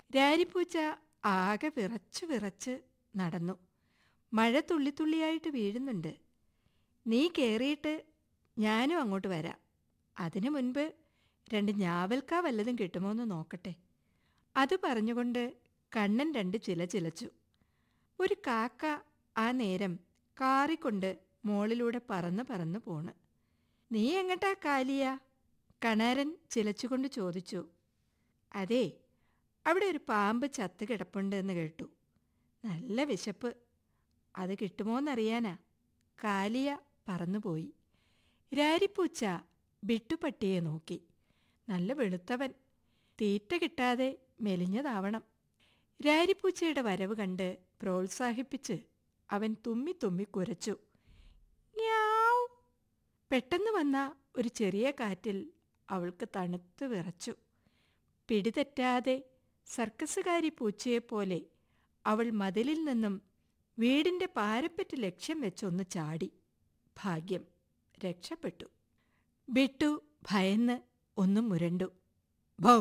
രാരിപ്പൂച്ച ആകെ വിറച്ചു വിറച്ച് നടന്നു മഴ തുള്ളിത്തുള്ളിയായിട്ട് വീഴുന്നുണ്ട് നീ കയറിയിട്ട് ഞാനും അങ്ങോട്ട് വരാം അതിനു മുൻപ് രണ്ട് ഞാവൽക്കാ വല്ലതും കിട്ടുമോന്ന് നോക്കട്ടെ അത് പറഞ്ഞുകൊണ്ട് കണ്ണൻ രണ്ട് ചില ചിലച്ചു ഒരു കാക്ക ആ നേരം കാറിക്കൊണ്ട് മോളിലൂടെ പറന്ന് പറന്ന് പോണ് നീ എങ്ങട്ടാ കാലിയ കണാരൻ ചിലച്ചുകൊണ്ട് ചോദിച്ചു അതെ അവിടെ ഒരു പാമ്പ് ചത്ത് കിടപ്പുണ്ട് എന്ന് കേട്ടു നല്ല വിശപ്പ് അത് കിട്ടുമോന്നറിയാനാ കാലിയ പറന്നുപോയി രാരിപ്പൂച്ച ബിട്ടുപട്ടിയെ നോക്കി നല്ല വെളുത്തവൻ തീറ്റ കിട്ടാതെ മെലിഞ്ഞതാവണം രാരിപ്പൂച്ചയുടെ വരവ് കണ്ട് പ്രോത്സാഹിപ്പിച്ച് അവൻ തുമ്മി തുമ്മി കുരച്ചു യാവ് പെട്ടെന്ന് വന്ന ഒരു ചെറിയ കാറ്റിൽ അവൾക്ക് തണുത്ത് വിറച്ചു പിടിതെറ്റാതെ സർക്കസുകാരി പൂച്ചയെപ്പോലെ അവൾ മതിലിൽ നിന്നും വീടിന്റെ പാരപ്പറ്റ് ലക്ഷ്യം വെച്ചൊന്ന് ചാടി ഭാഗ്യം രക്ഷപ്പെട്ടു ബിട്ടു ഭയന്ന് ഒന്നും മുരണ്ടു